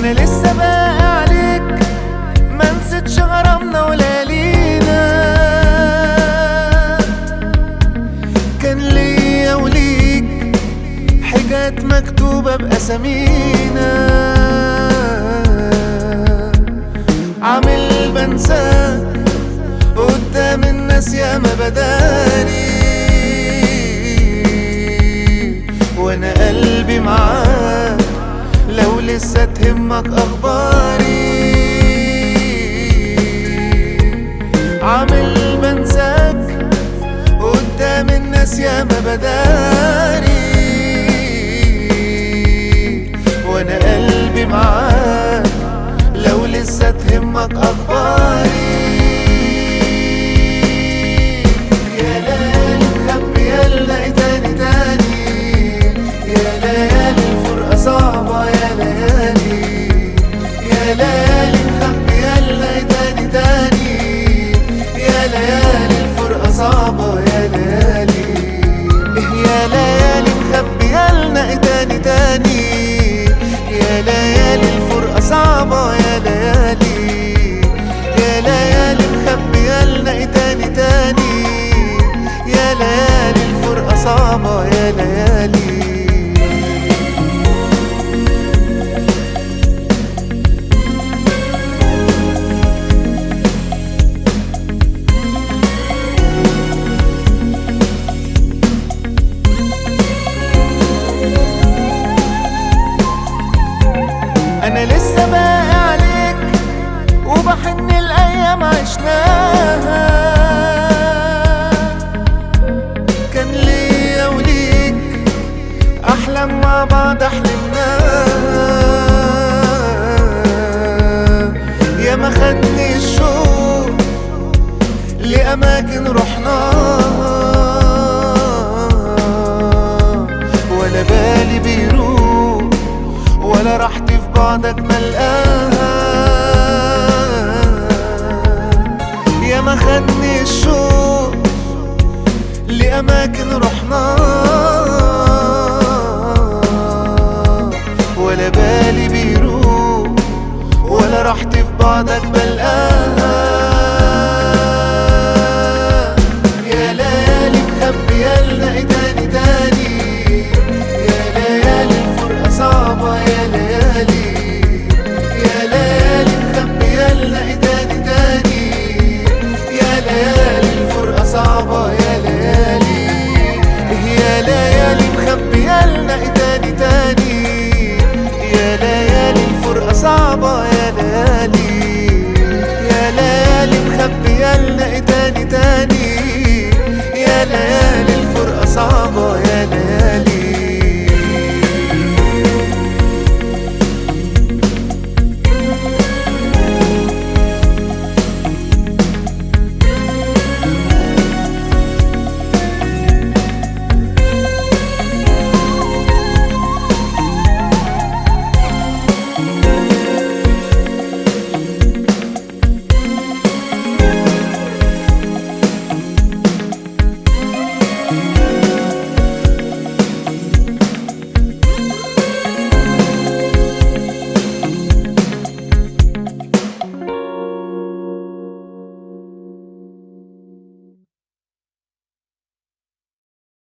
انا لسه باقي عليك ما نسيتش غرامنا ولا لينا كان ليا وليك حاجات مكتوبة بأسامينا عامل بنساك قدام الناس يا ما بداني وانا قلبي معاك لو لسه تهمك اخباري عامل بنساك قدام الناس يا ما بداري وانا قلبي معاك لو لسه تهمك اخباري يا ليالي مخبية لنا تاني تاني يا ليالي الفرقة صعبة يا ليالي يا ليالي مخبية لنا تاني تاني يا ليالي الفرقة صعبة يا ليالي يا ليالي مخبية لنا تاني تاني يا ليالي الفرقة صعبة يا ليالي يا ليالي مخبية لنا تاني تاني يا ليالي الفرقة صعبة يا ليالي انا لسه باقي عليك وبحن الايام عشناها كان ليا وليك احلام مع بعض احلمناها يا ما خدني الشوق لاماكن رحناها ولا بالي بيروح ولا راحتي في بعدك ملقاها يا ما خدني الشوق لأماكن رحنا ولا بالي بيروح ولا راحتي في بعدك ملقاها